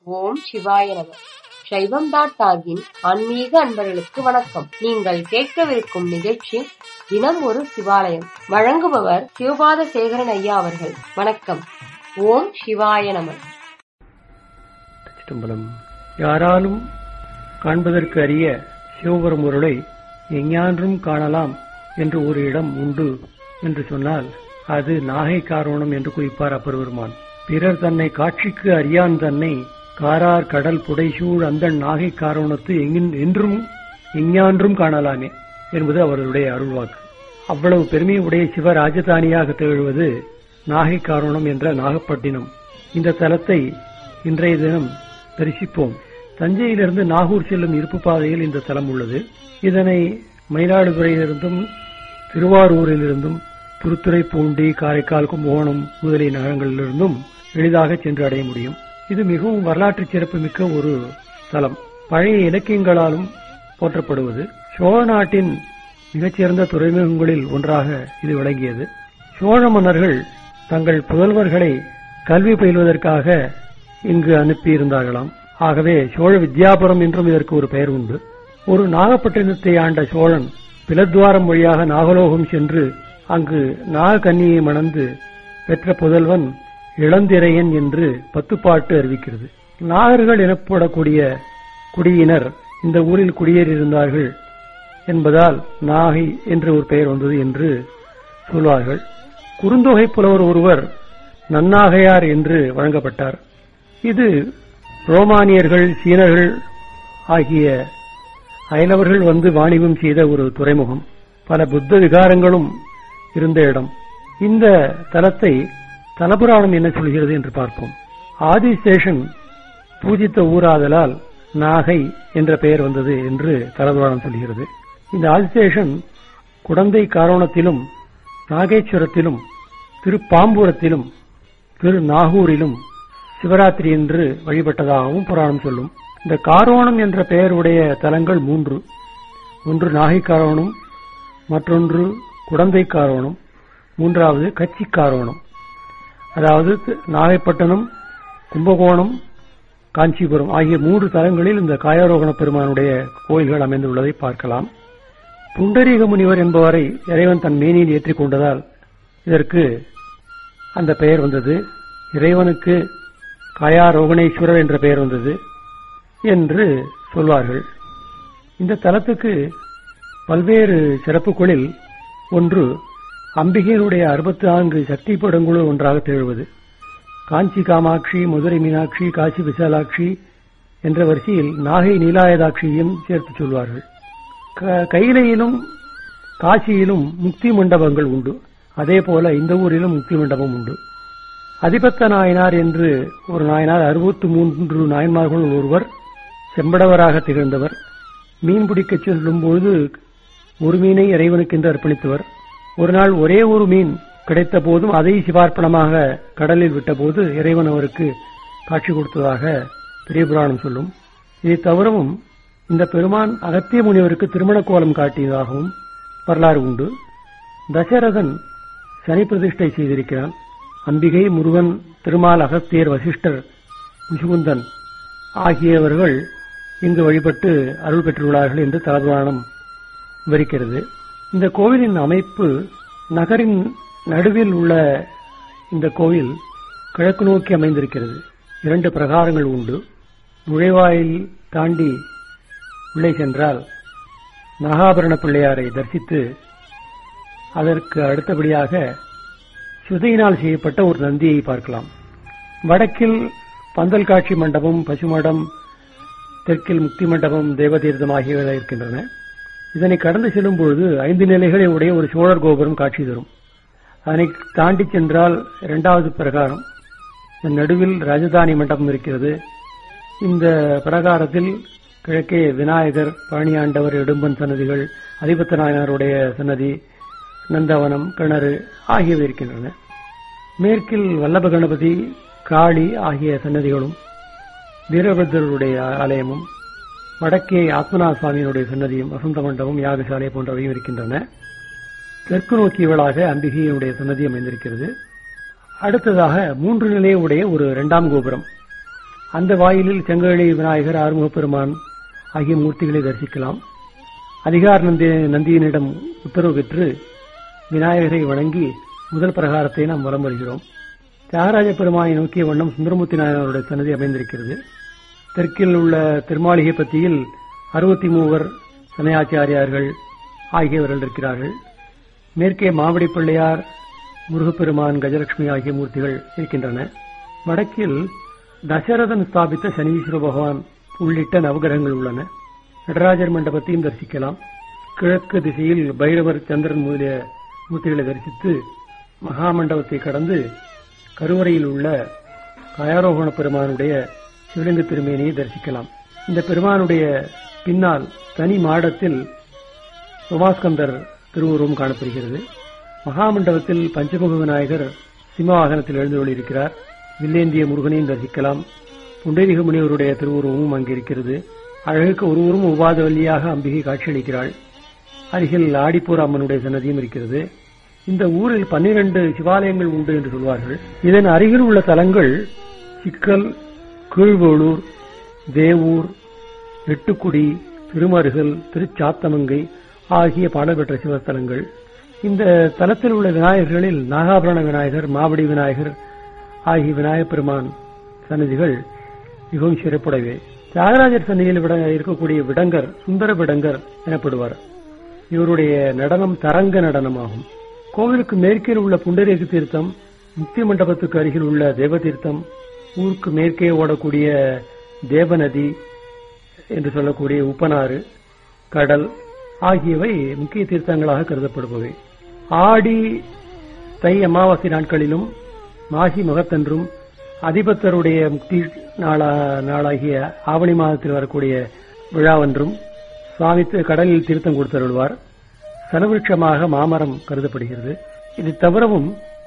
ஓம் சிவாய நம சைவம் டாட் டாகின் ஆன்மீக அன்பர்களுக்கு வணக்கம் நீங்கள் கேட்கவிருக்கும் நிகழ்ச்சி தினம் ஒரு சிவாலயம் வழங்குபவர் சிவபாத சேகரன் ஐயா அவர்கள் வணக்கம் ஓம் சிவாய நம சிதம்பரம் யாராலும் காண்பதற்கு அரிய சிவபெருமுருளை எஞ்ஞான்றும் காணலாம் என்று ஒரு இடம் உண்டு என்று சொன்னால் அது நாகை காரணம் என்று குறிப்பார் அப்பெருமான் பிறர் தன்னை காட்சிக்கு அறியான் தன்னை காரார் கடல் புடைசூழ் அந்த நாகை காரணத்து எங்கின் என்றும் எஞ்ஞான்றும் காணலாமே என்பது அவர்களுடைய அருள்வாக்கு அவ்வளவு பெருமை உடைய சிவ ராஜதானியாக திகழ்வது நாகை காரணம் என்ற நாகப்பட்டினம் இந்த தலத்தை இன்றைய தினம் தரிசிப்போம் தஞ்சையிலிருந்து நாகூர் செல்லும் இருப்பு பாதையில் இந்த தலம் உள்ளது இதனை மயிலாடுதுறையிலிருந்தும் திருவாரூரிலிருந்தும் திருத்துறைப்பூண்டி காரைக்கால் கும்பகோணம் முதலிய நகரங்களிலிருந்தும் எளிதாக சென்று அடைய முடியும் இது மிகவும் வரலாற்று சிறப்புமிக்க ஒரு தலம் பழைய இலக்கியங்களாலும் போற்றப்படுவது சோழ நாட்டின் மிகச்சிறந்த துறைமுகங்களில் ஒன்றாக இது விளங்கியது சோழ மன்னர்கள் தங்கள் புதல்வர்களை கல்வி பயில்வதற்காக இங்கு அனுப்பியிருந்தார்களாம் ஆகவே சோழ வித்யாபுரம் என்றும் இதற்கு ஒரு பெயர் உண்டு ஒரு நாகப்பட்டினத்தை ஆண்ட சோழன் பிலத்வாரம் வழியாக நாகலோகம் சென்று அங்கு நாகக்கன்னியை மணந்து பெற்ற புதல்வன் இளந்திரையன் என்று பத்துப்பாட்டு அறிவிக்கிறது நாகர்கள் எனப்படக்கூடிய குடியினர் இந்த ஊரில் குடியேறியிருந்தார்கள் என்பதால் நாகை என்று ஒரு பெயர் வந்தது என்று சொல்வார்கள் குறுந்தொகை புலவர் ஒருவர் நன்னாகையார் என்று வழங்கப்பட்டார் இது ரோமானியர்கள் சீனர்கள் ஆகிய அயலவர்கள் வந்து வாணிபம் செய்த ஒரு துறைமுகம் பல புத்த விகாரங்களும் இருந்த இடம் இந்த தலத்தை தலபுராணம் என்ன சொல்கிறது என்று பார்ப்போம் ஆதிசேஷன் பூஜித்த ஊராதலால் நாகை என்ற பெயர் வந்தது என்று தலபுராணம் சொல்கிறது இந்த ஆதிசேஷன் குடந்தை காரோணத்திலும் நாகேஸ்வரத்திலும் திருப்பாம்பூரத்திலும் திரு நாகூரிலும் சிவராத்திரி என்று வழிபட்டதாகவும் புராணம் சொல்லும் இந்த காரோணம் என்ற பெயருடைய தலங்கள் மூன்று ஒன்று நாகை காரோணம் மற்றொன்று குடந்தை காரோணம் மூன்றாவது கச்சி காரோணம் அதாவது நாகைப்பட்டினம் கும்பகோணம் காஞ்சிபுரம் ஆகிய மூன்று தலங்களில் இந்த காயாரோகண பெருமானுடைய கோயில்கள் அமைந்துள்ளதை பார்க்கலாம் புண்டரீக முனிவர் என்பவரை இறைவன் தன் மேனியில் ஏற்றிக் கொண்டதால் இதற்கு அந்த பெயர் வந்தது இறைவனுக்கு காயாரோகணேஸ்வரர் என்ற பெயர் வந்தது என்று சொல்வார்கள் இந்த தலத்துக்கு பல்வேறு சிறப்புகளில் ஒன்று அம்பிகையினுடைய அறுபத்தி நான்கு சக்தி படங்களுள் ஒன்றாக திகழ்வது காஞ்சி காமாட்சி மதுரை மீனாட்சி காசி விசாலாட்சி என்ற வரிசையில் நாகை நீலாயதாட்சியையும் சேர்த்து சொல்வார்கள் கையிலையிலும் காசியிலும் முக்தி மண்டபங்கள் உண்டு அதே போல இந்த ஊரிலும் முக்தி மண்டபம் உண்டு அதிபத்த நாயனார் என்று ஒரு நாயனார் அறுபத்தி மூன்று நாயன்மார்கள் ஒருவர் செம்படவராக திகழ்ந்தவர் மீன் பிடிக்க செல்லும் பொழுது ஒரு மீனை இறைவனுக்கு என்று அர்ப்பணித்தவர் ஒரு நாள் ஒரே ஒரு மீன் கிடைத்த போதும் அதை சிவார்ப்பணமாக கடலில் விட்டபோது இறைவன் அவருக்கு காட்சி கொடுத்ததாக பெரிய புராணம் சொல்லும் இதை தவிரவும் இந்த பெருமான் அகத்திய முனிவருக்கு திருமண கோலம் காட்டியதாகவும் வரலாறு உண்டு தசரதன் சனி பிரதிஷ்டை செய்திருக்கிறான் அம்பிகை முருகன் திருமால் அகத்தியர் வசிஷ்டர் முசுகுந்தன் ஆகியவர்கள் இங்கு வழிபட்டு அருள் பெற்றுள்ளார்கள் என்று தலபுராணம் விவரிக்கிறது இந்த கோவிலின் அமைப்பு நகரின் நடுவில் உள்ள இந்த கோவில் கிழக்கு நோக்கி அமைந்திருக்கிறது இரண்டு பிரகாரங்கள் உண்டு நுழைவாயில் தாண்டி உள்ளே சென்றால் நாகாபரண பிள்ளையாரை தரிசித்து அதற்கு அடுத்தபடியாக சுதையினால் செய்யப்பட்ட ஒரு நந்தியை பார்க்கலாம் வடக்கில் பந்தல் காட்சி மண்டபம் பசுமடம் தெற்கில் முக்தி மண்டபம் தேவதீர்த்தம் ஆகியவை இருக்கின்றன இதனை கடந்து செல்லும் பொழுது ஐந்து நிலைகளை உடைய ஒரு சோழர் கோபுரம் காட்சி தரும் அதனை தாண்டி சென்றால் இரண்டாவது பிரகாரம் நடுவில் ராஜதானி மண்டபம் இருக்கிறது இந்த பிரகாரத்தில் கிழக்கே விநாயகர் பழனியாண்டவர் இடும்பன் சன்னதிகள் அதிபத்த நாயனாருடைய சன்னதி நந்தவனம் கிணறு ஆகியவை இருக்கின்றன மேற்கில் வல்லப கணபதி காளி ஆகிய சன்னதிகளும் வீரபத்ரருடைய ஆலயமும் வடக்கே ஆத்மநாத சுவாமியினுடைய சன்னதியும் வசந்த மண்டபம் யாகசாலை போன்றவையும் இருக்கின்றன தெற்கு நோக்கியவளாக அம்பிகையினுடைய சன்னதி அமைந்திருக்கிறது அடுத்ததாக மூன்று நிலையுடைய ஒரு இரண்டாம் கோபுரம் அந்த வாயிலில் செங்கழி விநாயகர் ஆறுமுக பெருமான் ஆகிய மூர்த்திகளை தரிசிக்கலாம் அதிகார நந்தி நந்தியினிடம் உத்தரவு பெற்று விநாயகரை வணங்கி முதல் பிரகாரத்தை நாம் வலம் வருகிறோம் தியாகராஜ பெருமானை நோக்கிய வண்ணம் சுந்தரமூர்த்தி நாயனருடைய சன்னதி அமைந்திருக்கிறது தெற்கில் உள்ள திருமாளிகை பத்தியில் அறுபத்தி மூவர் சமயாச்சாரியார்கள் ஆகியவர்கள் இருக்கிறார்கள் மேற்கே மாவடி பிள்ளையார் முருகப்பெருமான் கஜலட்சுமி ஆகிய மூர்த்திகள் இருக்கின்றன வடக்கில் தசரதன் ஸ்தாபித்த சனீஸ்வர பகவான் உள்ளிட்ட நவகிரகங்கள் உள்ளன நடராஜர் மண்டபத்தையும் தரிசிக்கலாம் கிழக்கு திசையில் பைரவர் சந்திரன் முதலிய மூர்த்திகளை தரிசித்து மகாமண்டபத்தை கடந்து கருவறையில் உள்ள காயாரோகண பெருமானுடைய சிவலிங்க திருமேனியை தரிசிக்கலாம் இந்த பெருமானுடைய பின்னால் தனி மாடத்தில் உமாஸ்கந்தர் திருவுருவம் காணப்படுகிறது மகாமண்டபத்தில் பஞ்சமுக விநாயகர் சிம்மவாகனத்தில் எழுந்துள்ளிருக்கிறார் வில்லேந்திய முருகனையும் தரிசிக்கலாம் புண்டரீக முனிவருடைய திருவுருவமும் அங்கிருக்கிறது அழகுக்கு ஒருவரும் உபாத வழியாக அம்பிகை காட்சியளிக்கிறாள் அருகில் ஆடிப்பூர் அம்மனுடைய சன்னதியும் இருக்கிறது இந்த ஊரில் பன்னிரண்டு சிவாலயங்கள் உண்டு என்று சொல்வார்கள் இதன் அருகில் உள்ள தலங்கள் சிக்கல் கீழ்வேளூர் தேவூர் எட்டுக்குடி திருமருகல் திருச்சாத்தமங்கை ஆகிய பாடல்பெற்ற சிவஸ்தலங்கள் இந்த தலத்தில் உள்ள விநாயகர்களில் நாகாபரண விநாயகர் மாவடி விநாயகர் ஆகிய விநாயகப் பெருமான் சன்னதிகள் மிகவும் சிறப்புடையவை தியாகராஜர் சன்னதியில் விட இருக்கக்கூடிய விடங்கர் சுந்தர விடங்கர் எனப்படுவார் இவருடைய நடனம் தரங்க நடனமாகும் கோவிலுக்கு மேற்கில் உள்ள புண்டரேக தீர்த்தம் முக்தி மண்டபத்துக்கு அருகில் உள்ள தேவ தீர்த்தம் ஊருக்கு மேற்கே ஓடக்கூடிய தேவநதி என்று சொல்லக்கூடிய உப்பனாறு கடல் ஆகியவை முக்கிய தீர்த்தங்களாக கருதப்படுபவை ஆடி தை அமாவாசை நாட்களிலும் மாசி மகத்தன்றும் அதிபத்தருடைய முக்தி நாளா நாளாகிய ஆவணி மாதத்தில் வரக்கூடிய விழாவன்றும் சுவாமி கடலில் தீர்த்தம் கொடுத்தருள்வார் சனவிருட்சமாக மாமரம் கருதப்படுகிறது இது தவிரவும்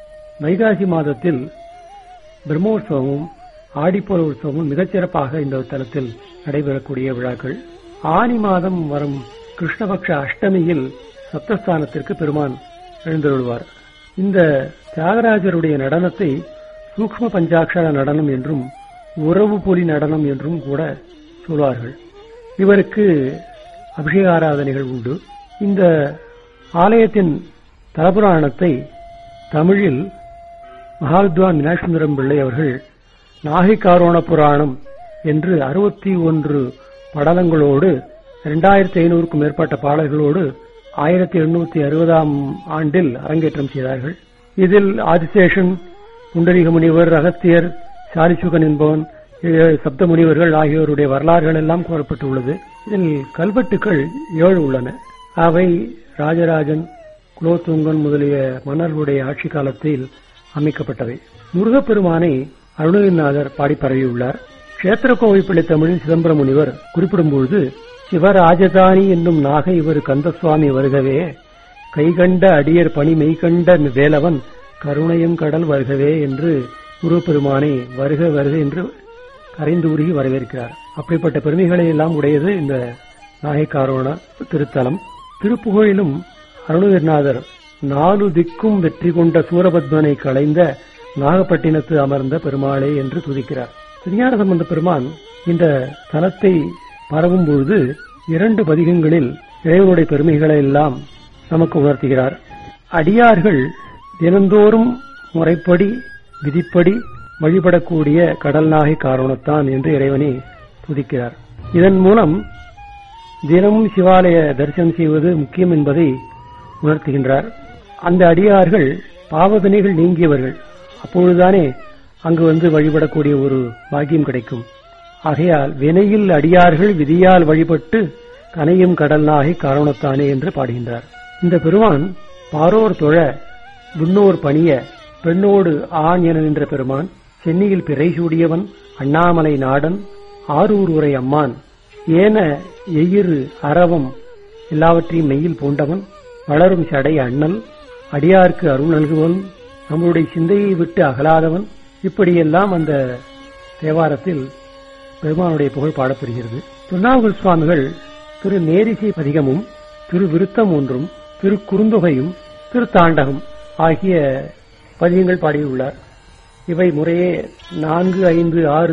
வைகாசி மாதத்தில் பிரம்மோற்சவமும் ஆடிப்போல உற்சவமும் மிகச்சிறப்பாக இந்த தலத்தில் நடைபெறக்கூடிய விழாக்கள் ஆனி மாதம் வரும் கிருஷ்ணபக்ஷ அஷ்டமியில் சப்தஸ்தானத்திற்கு பெருமான் எழுந்தருள்வார் இந்த தியாகராஜருடைய நடனத்தை சூக்ம பஞ்சாட்சர நடனம் என்றும் உறவு பொலி நடனம் என்றும் கூட சொல்வார்கள் இவருக்கு அபிஷேக ஆராதனைகள் உண்டு இந்த ஆலயத்தின் தலபுராணத்தை தமிழில் மகாவித்வான் மீனாட்சுந்தரம் பிள்ளை அவர்கள் நாகைக்காரோண புராணம் என்று அறுபத்தி ஒன்று படலங்களோடு இரண்டாயிரத்தி ஐநூறுக்கும் மேற்பட்ட பாடல்களோடு ஆயிரத்தி எண்ணூத்தி அறுபதாம் ஆண்டில் அரங்கேற்றம் செய்தார்கள் இதில் ஆதிசேஷன் புண்டரிக முனிவர் அகஸ்தியர் சாலிசுகன் என்பவன் சப்த முனிவர்கள் ஆகியோருடைய வரலாறுகள் எல்லாம் கூறப்பட்டுள்ளது இதில் கல்வெட்டுக்கள் ஏழு உள்ளன அவை ராஜராஜன் குலோத்துங்கன் முதலிய மன்னர்களுடைய ஆட்சி காலத்தில் அமைக்கப்பட்டவை முருகப்பெருமானை அருணகிரிநாதர் பாடி பரவியுள்ளார் கஷேத்திர கோவைப்பிள்ளை தமிழில் சிதம்பர முனிவர் குறிப்பிடும்பொழுது சிவராஜதானி என்னும் நாகை இவர் கந்தசுவாமி வருகவே கைகண்ட அடியர் பணி மெய்கண்ட வேலவன் கருணையும் கடல் வருகவே என்று முருகப்பெருமானை வருக வருக என்று கரைந்து உருகி வரவேற்கிறார் அப்படிப்பட்ட பெருமைகளை எல்லாம் உடையது இந்த நாகைக்காரோண திருத்தலம் திருப்புகழிலும் அருணகிரிநாதர் நாலு திக்கும் வெற்றி கொண்ட சூரபத்மனை களைந்த நாகப்பட்டினத்து அமர்ந்த பெருமாளே என்று துதிக்கிறார் திருஞான சம்பந்த பெருமான் இந்த தலத்தை பரவும் பொழுது இரண்டு பதிகங்களில் இறைவனுடைய பெருமைகளை எல்லாம் நமக்கு உணர்த்துகிறார் அடியார்கள் தினந்தோறும் முறைப்படி விதிப்படி வழிபடக்கூடிய கடல் நாகை காரணத்தான் என்று இறைவனை துதிக்கிறார் இதன் மூலம் தினமும் சிவாலய தரிசனம் செய்வது முக்கியம் என்பதை உணர்த்துகின்றார் அந்த அடியார்கள் பாவதனைகள் நீங்கியவர்கள் அப்பொழுதுதானே அங்கு வந்து வழிபடக்கூடிய ஒரு பாக்கியம் கிடைக்கும் ஆகையால் வினையில் அடியார்கள் விதியால் வழிபட்டு கனையும் கடல் நாகை காரணத்தானே என்று பாடுகின்றார் இந்த பெருமான் பாரோர் தொழ விண்ணோர் பணிய பெண்ணோடு ஆண் என நின்ற பெருமான் சென்னியில் பிறை சூடியவன் அண்ணாமலை நாடன் ஆரூர் உரை அம்மான் ஏன எயிறு அரவம் எல்லாவற்றையும் மெய்யில் பூண்டவன் வளரும் சடை அண்ணல் அடியார்க்கு அருள் நல்குவன் நம்முடைய சிந்தையை விட்டு அகலாதவன் இப்படியெல்லாம் அந்த தேவாரத்தில் பெருமானுடைய புகழ் பாடப்படுகிறது திருநாவுக்கல் சுவாமிகள் திரு நேரிசை பதிகமும் திரு விருத்தம் ஒன்றும் திரு குறுந்தொகையும் திரு தாண்டகம் ஆகிய பதிகங்கள் பாடியுள்ளார் இவை முறையே நான்கு ஐந்து ஆறு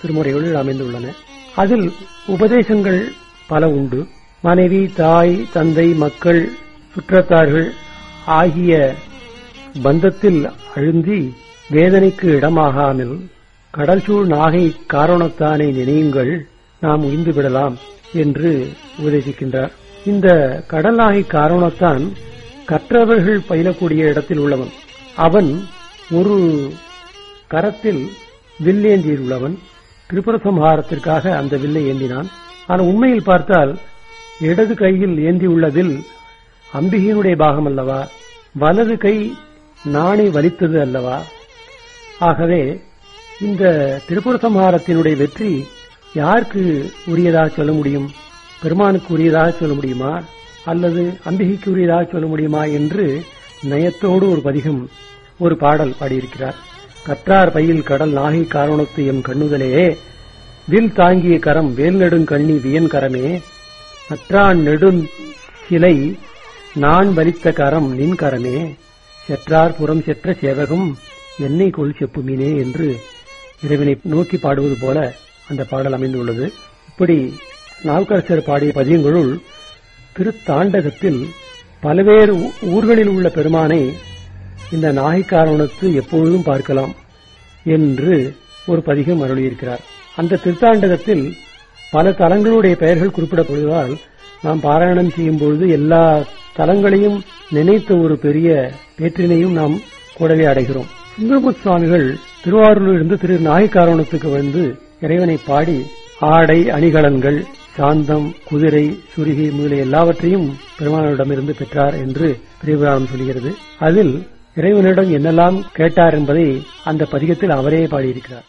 திருமுறைகளில் அமைந்துள்ளன அதில் உபதேசங்கள் பல உண்டு மனைவி தாய் தந்தை மக்கள் சுற்றத்தார்கள் ஆகிய பந்தத்தில் அழுந்தி வேதனைக்கு இடமாகாமல் கடல்சூழ் நாகை காரணத்தானை நினையுங்கள் நாம் உய்ந்து விடலாம் என்று உபதேசிக்கின்றார் இந்த கடல் நாகை காரணத்தான் கற்றவர்கள் பயிலக்கூடிய இடத்தில் உள்ளவன் அவன் ஒரு கரத்தில் வில் ஏந்தியுள்ளவன் திரிபுர சம்ஹாரத்திற்காக அந்த வில்லை ஏந்தினான் ஆனால் உண்மையில் பார்த்தால் இடது கையில் ஏந்தியுள்ள வில் அம்பிகையினுடைய பாகம் அல்லவா வலது கை நாணை வலித்தது அல்லவா ஆகவே இந்த திரிபுர சம்ஹாரத்தினுடைய வெற்றி யாருக்கு உரியதாக சொல்ல முடியும் பெருமானுக்கு உரியதாக சொல்ல முடியுமா அல்லது அம்பிகைக்கு உரியதாக சொல்ல முடியுமா என்று நயத்தோடு ஒரு பதிகம் ஒரு பாடல் பாடியிருக்கிறார் கற்றார் பையில் கடல் நாகை காரணத்து எம் கண்ணுதலே வில் தாங்கிய கரம் வேல் நெடுங்கண்ணி வியன் கரமே நற்றான் நெடும் சிலை நான் வலித்த கரம் நின் கரமே செற்றார் புறம் செற்ற சேவகம் என்னை கொள் செப்புமீனே என்று இறைவனை நோக்கி பாடுவது போல அந்த பாடல் அமைந்துள்ளது இப்படி நாவுக்கரசர் பாடிய பதியங்களுள் திருத்தாண்டகத்தில் பல்வேறு ஊ- ஊர்களில் உள்ள பெருமானை இந்த நாகைக்காரணத்து எப்பொழுதும் பார்க்கலாம் என்று ஒரு பதிகம் அருளியிருக்கிறார் அந்த திருத்தாண்டகத்தில் பல தலங்களுடைய பெயர்கள் குறிப்பிடப்படுவதால் நாம் பாராயணம் செய்யும் பொழுது எல்லா தலங்களையும் நினைத்த ஒரு பெரிய பேற்றினையும் நாம் கூடவே அடைகிறோம் சுந்தரமுத் சுவாமிகள் திருவாரூரிலிருந்து திரு நாகைக்காரணத்துக்கு வந்து இறைவனை பாடி ஆடை அணிகலன்கள் சாந்தம் குதிரை சுருகி முதலிய எல்லாவற்றையும் பெருமானிடமிருந்து பெற்றார் என்று பெரியபுராணம் சொல்கிறது அதில் இறைவனிடம் என்னெல்லாம் கேட்டார் என்பதை அந்த பதிகத்தில் அவரே பாடியிருக்கிறார்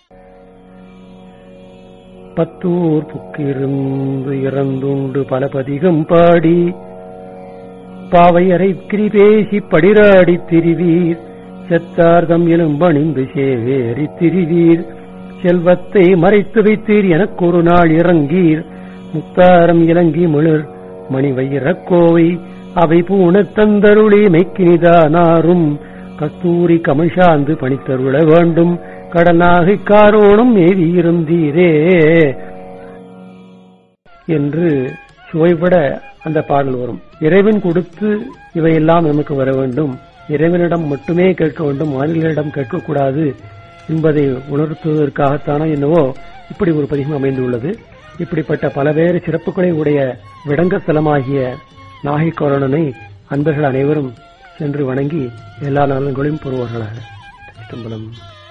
பத்தூர் புக்கிருந்து இறந்துண்டு பல பதிகம் பாடி பாவையரை கிரிபேசி படிராடி திரிவீர் செத்தார்தம் எலும்பணிந்து சேவேரி திரிவீர் செல்வத்தை மறைத்து வைத்தீர் எனக்கு ஒரு நாள் இறங்கீர் முத்தாரம் இலங்கி மிளிர் மணி வைரக்கோவை அவை பூணத் தந்தருளி மெக்கினிதானாரும் கஸ்தூரி கமழ்சாந்து பணித்தருள வேண்டும் கடனாகை காரோணம் மேவியிருந்தீரே என்று சுவைபட அந்த பாடல் வரும் இறைவன் கொடுத்து இவையெல்லாம் நமக்கு வர வேண்டும் இறைவனிடம் மட்டுமே கேட்க வேண்டும் மாநிலங்களிடம் கேட்கக்கூடாது என்பதை உணர்த்துவதற்காகத்தானோ என்னவோ இப்படி ஒரு பதிகம் அமைந்துள்ளது இப்படிப்பட்ட பலவேறு சிறப்புகளை உடைய விடங்க ஸ்தலமாகிய நாகைக்கோரணனை அன்பர்கள் அனைவரும் சென்று வணங்கி எல்லா நலன்களையும் பெறுவார்களாக சிதம்பரம்